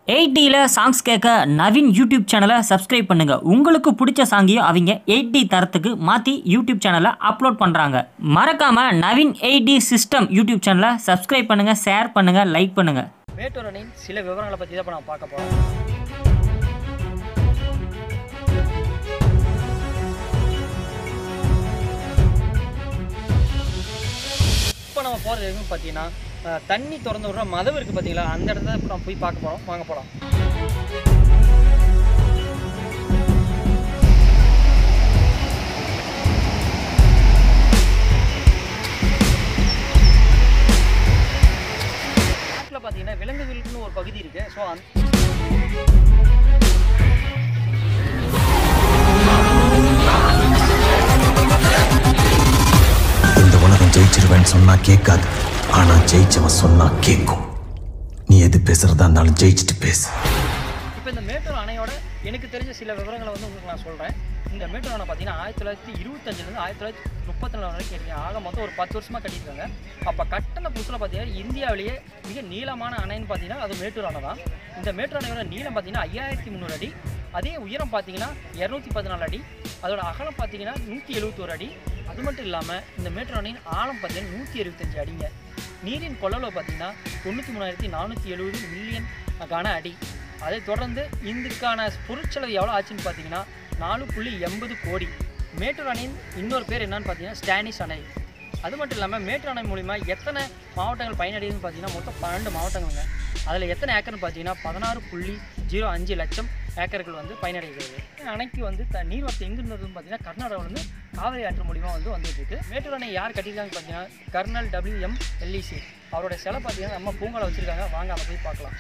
எயிட்டியில் songs கேட்க Naveen YouTube சேனலை subscribe பண்ணுங்கள் உங்களுக்கு பிடிச்ச சாங்கையும் அவங்க எயிட்டி தரத்துக்கு மாற்றி யூடியூப் சேனலை அப்லோட் பண்ணுறாங்க மறக்காமல் நவீன் எயிட்டி சிஸ்டம் யூடியூப் சேனலை சப்ஸ்கிரைப் பண்ணுங்கள் ஷேர் பண்ணுங்கள் லைக் பண்ணுங்கள் மேட்டூர் அணையின் சில விவரங்களை பற்றி தான் இப்போ நம்ம பார்க்க போகிறோம் இப்போ நம்ம போகிறது எதுவும் பார்த்தீங்கன்னா அஹ், தண்ணி திறந்து விடுற மதவு இருக்குது பார்த்தீங்களா அந்த இடத்துல இப்போ நம்ம போய் பார்க்க போகிறோம் வாங்க போகலாம் நாட்டில் பார்த்தீங்கன்னா விலங்குகளுக்குன்னு ஒரு பகுதி இருக்குது ஸோ அந்த இந்த உலகம் ஜெயிச்சிருவேன்னு சொன்னா கேட்காது ஆனா ஜெயிச்சவன் சொன்னா கேட்கும் நீ எது பேசுறதா இருந்தாலும் ஜெயிச்சுட்டு பேசு இப்போ இந்த மேட்டூர் அணையோட எனக்கு தெரிஞ்ச சில விவரங்களை வந்து உங்களுக்கு நான் சொல்கிறேன் இந்த மேட்டூர் அணை பார்த்தீங்கன்னா ஆயிரத்தி தொள்ளாயிரத்தி இருபத்தஞ்சிலேருந்து ஆயிரத்தி தொள்ளாயிரத்தி முப்பத்தி நாலு வரைக்கும் இருக்கீங்க ஆக மொத்தம் ஒரு பத்து வருஷமாக கட்டியிருக்காங்க அப்போ கட்டின புதுசில் பார்த்தீங்கன்னா இந்தியாவிலேயே மிக நீளமான அணைன்னு பார்த்தீங்கன்னா அது மேட்டூர் அணை தான் இந்த மேட்டூர் அணையோட நீளம் பார்த்தீங்கன்னா ஐயாயிரத்தி முந்நூறு அடி அதே உயரம் பார்த்தீங்கன்னா இரநூத்தி பதினாலு அடி அதோட அகலம் பார்த்தீங்கன்னா நூற்றி எழுபத்தோரு அடி அது மட்டும் இல்லாமல் இந்த மேட்டூர் அணையின் ஆழம் பார்த்தீங்கன்னா நூற்றி எழுபத்தஞ்சு அடிங்க நீரின் கொள்ளளவு பார்த்தீங்கன்னா தொண்ணூற்றி மூணாயிரத்தி நானூற்றி எழுபது மில்லியன் கன அடி அதை தொடர்ந்து இதுக்கான பொருட்செலவு எவ்வளோ ஆச்சுன்னு பார்த்தீங்கன்னா நாலு புள்ளி எண்பது கோடி மேட்டூர் அணையின் இன்னொரு பேர் என்னன்னு பார்த்தீங்கன்னா ஸ்டானிஸ் அணை அது மட்டும் இல்லாமல் மேட்டூர் அணை மூலிமா எத்தனை மாவட்டங்கள் பயனடையுதுன்னு பார்த்தீங்கன்னா மொத்தம் பன்னெண்டு மாவட்டங்களுங்க அதில் எத்தனை ஏக்கர்னு பார்த்தீங்கன்னா பதினாறு புள்ளி ஜீரோ அஞ்சு லட்சம் ஏக்கர்கள் வந்து பயனடைகிறது அணைக்கு வந்து த நீர்வரத்து எங்கே இருந்ததுன்னு பார்த்தீங்கன்னா கர்நாடகாவிலேருந்து காவிரி ஆற்று மூலிமா வந்து வந்துட்டு இருக்கு மேட்டூர் அணை யார் கட்டியிருக்காங்கன்னு பார்த்தீங்கன்னா கர்னல் டபிள்யூஎம் எல்இசி அவரோட சிலை பார்த்தீங்கன்னா நம்ம பூங்கால வச்சுருக்காங்க வாங்க அதை போய் பார்க்கலாம்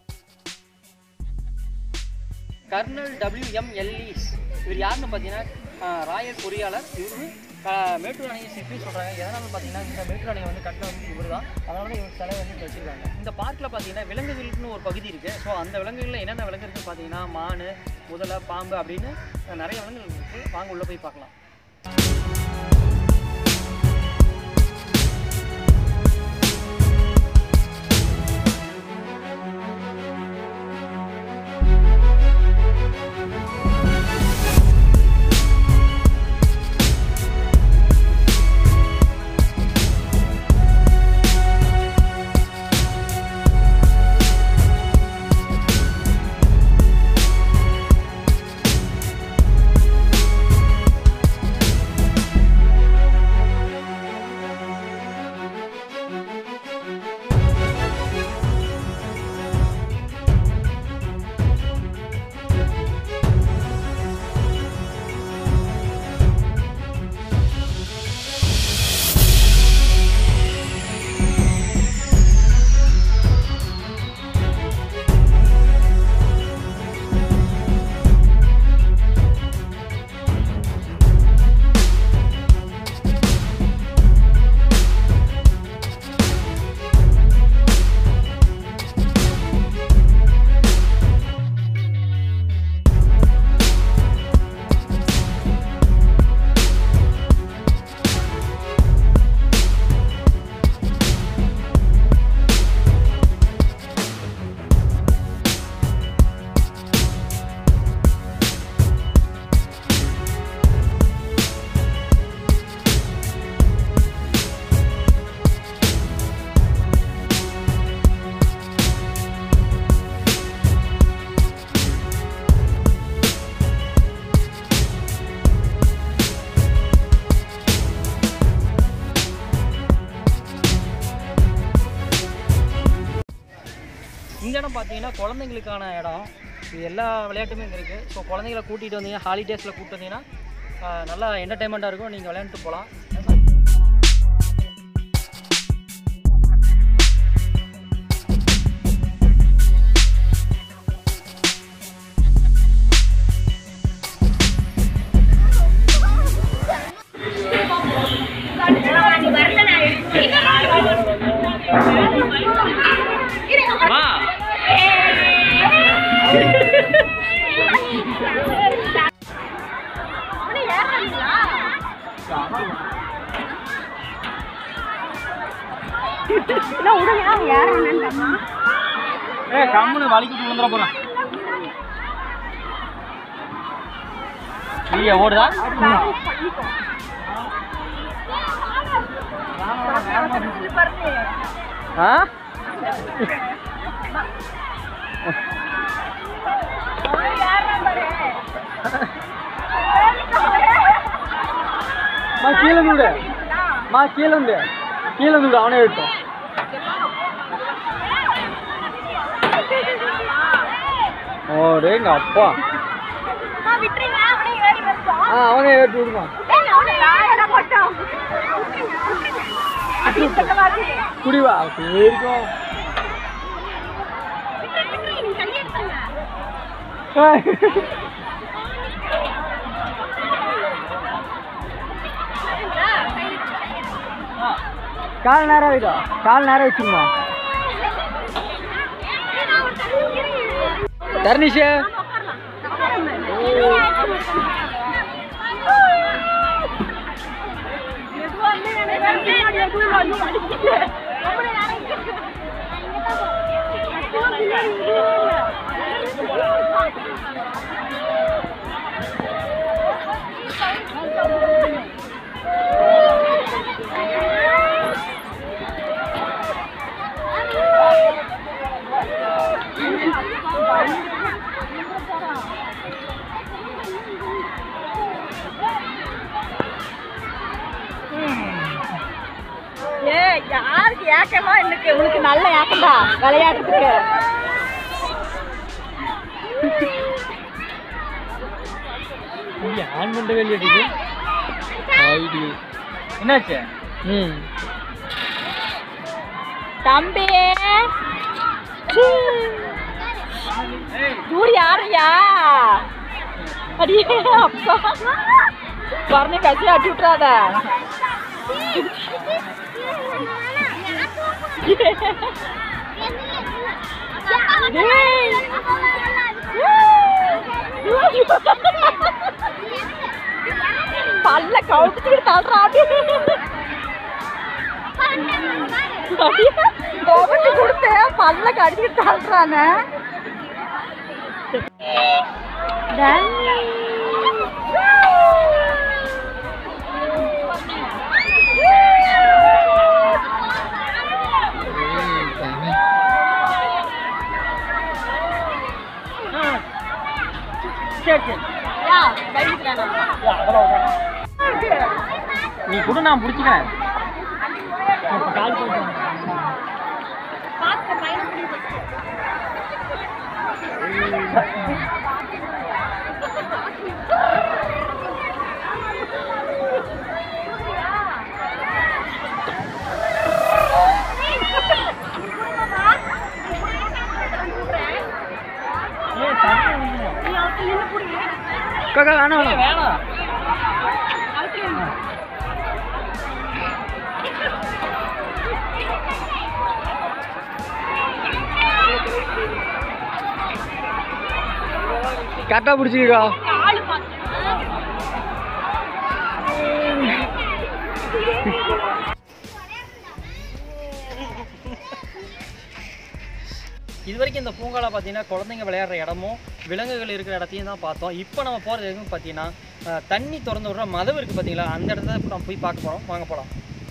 கர்னல் டபிள்யூஎம் எல்இஸ் இவர் யாருன்னு பார்த்தீங்கன்னா ஆஹ், ராயல் பொறியாளர் இவரு ஆஹ், மேட்டூர் அணையை சிற்பி சொல்கிறாங்க எதனால பார்த்தீங்கன்னா இந்த மேட்டூர் அணையை வந்து கட்டின வந்து இவர் தான் அதனால தான் இவர் சிலை வந்து இங்க வச்சிருக்காங்க இந்த பார்க்கில் பார்த்தீங்கன்னா விலங்குகளுக்குன்னு ஒரு பகுதி இருக்குது ஸோ அந்த விலங்குகளில் என்னென்ன விலங்கு இருக்குன்னு பார்த்தீங்கன்னா மான் முதலை பாம்பு அப்படின்னு நிறைய விலங்குகள் இருக்குது வாங்க உள்ளே போய் பார்க்கலாம் இந்த இடம் பார்த்தீங்கன்னா குழந்தைங்களுக்கான இடம் இது எல்லா விளையாட்டுமே இங்கே இருக்குது ஸோ குழந்தைங்கள கூட்டிகிட்டு வந்தீங்கன்னா ஹாலிடேஸில் கூப்பிட்டு வந்தீங்கன்னா ஆஹ், நல்லா என்டர்டைன்மெண்ட்டாக இருக்கும் நீங்கள் விளையாண்டுட்டு போகலாம் வா என்ன விடுங்க யார் என்னன்னு ஏ கம்முனு வலிக்கிட்டு விழுந்துட போறான் வீடியோ ஓடுதா ஆ మా కీల నుండే మా కీల ఉంది కీల నుండి అవనే పెట్టు ஓடே எங்க அப்பா ஆ அவனே ஏற்றி விடுமா குடிவா சரிக்கும் கால் நேரம் ஆயிட்டா கால் நேரம் வச்சுருமா தர்னிஷே ஏ யாருக்கு ஏக்கமா எனக்கு உனக்கு நல்ல ஏக்கம்டா விளையாடுறதுக்கு ஆன் பண்ண வேண்டியது என்னாச்சு ம் தம்பி சீ. இவரு யாரையா அடியே அப்பா பரணி கசி அடி விட்டுறாத டேய். பல்ல கவுத்துக்கிட்டு தள்ளுறாடி கோபத்து கொடுத்து பல்ல கடிச்சிட்டு தள்ளுறானே சரி சரி யா, கைவிட்டுறானா? யா, அதெல்லாம் okay. நீ கூட நான் பிடிச்சிக்கிறேன் கால் பண்ணி பார்த்து பையனை பிடி. ஏய் தண்ணி வந்துடும். காக்கா வேணாம் வேணாம் வேணாம் கரெக்டாக பிடிச்சிக்கா இது வரைக்கும் இந்த பூங்கால பார்த்தீங்கன்னா குழந்தைங்க விளையாடுற இடமும் விலங்குகள் இருக்கிற இடத்தையும் தான் பார்த்தோம் இப்போ நம்ம போகிறது எதுவும் பார்த்தீங்கன்னா அஹ், தண்ணி திறந்து விடுற மதவு இருக்குது பார்த்தீங்களா அந்த இடத்த இப்போ நம்ம போய் பார்க்க போகிறோம் வாங்க போகலாம்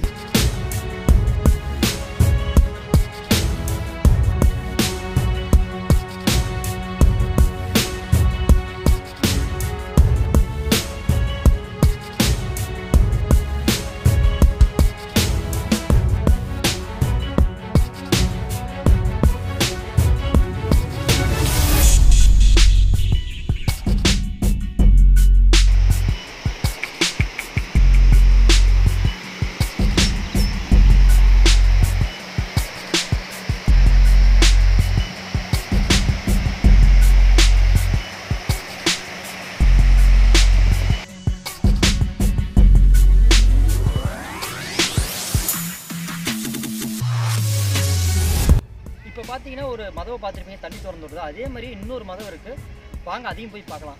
இப்போ பார்த்தீங்கன்னா ஒரு மதவை பார்த்துருப்பீங்க தண்ணி திறந்து விடுது அதே மாதிரி இன்னொரு மதம் இருக்குது வாங்க அதையும் போய் பார்க்கலாம்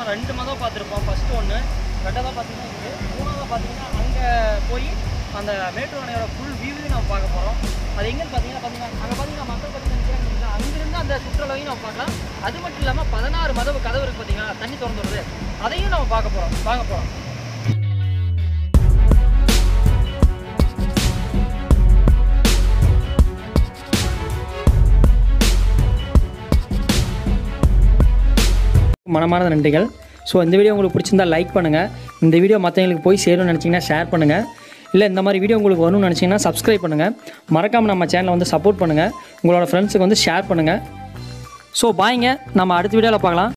ரெண்டு மதம் பார்த்துருப்போம் ஃபஸ்ட்டு ஒன்று ரெண்டாவது பார்த்தீங்கன்னா இது மூணாவது பார்த்தீங்கன்னா அங்கே போய் அந்த மேட்டூர் அணையோட ஃபுல் வியூவையும் நம்ம பார்க்க போகிறோம் அது எங்கன்னு பார்த்தீங்கன்னா பார்த்தீங்கன்னா அங்கே பார்த்தீங்கன்னா மக்கள் பார்த்தீங்கன்னா நிற்கிறாங்க அங்கிருந்து அந்த சுற்றுலாவையும் நம்ம பார்க்கலாம் அது மட்டும் இல்லாமல் பதினாறு மதவு கதவு இருக்குது பார்த்தீங்கன்னா தண்ணி திறந்து வருது அதையும் நம்ம பார்க்க போகிறோம் பார்க்க போகிறோம் மனமார்ந்த நன்றிகள் ஸோ இந்த வீடியோ உங்களுக்கு பிடிச்சிருந்தா லைக் பண்ணுங்கள் இந்த வீடியோ மற்றவங்களுக்கு போய் சேரும்னு நினச்சிங்கன்னா ஷேர் பண்ணுங்கள் இல்லை இந்த மாதிரி வீடியோ உங்களுக்கு வரணும்னு நினச்சிங்கன்னா சப்ஸ்கிரைப் பண்ணுங்கள் மறக்காமல் நம்ம சேனலை வந்து சப்போர்ட் பண்ணுங்கள் உங்களோட ஃப்ரெண்ட்ஸுக்கு வந்து ஷேர் பண்ணுங்கள் ஸோ பாய்ங்க நம்ம அடுத்த வீடியோவில் பார்க்கலாம்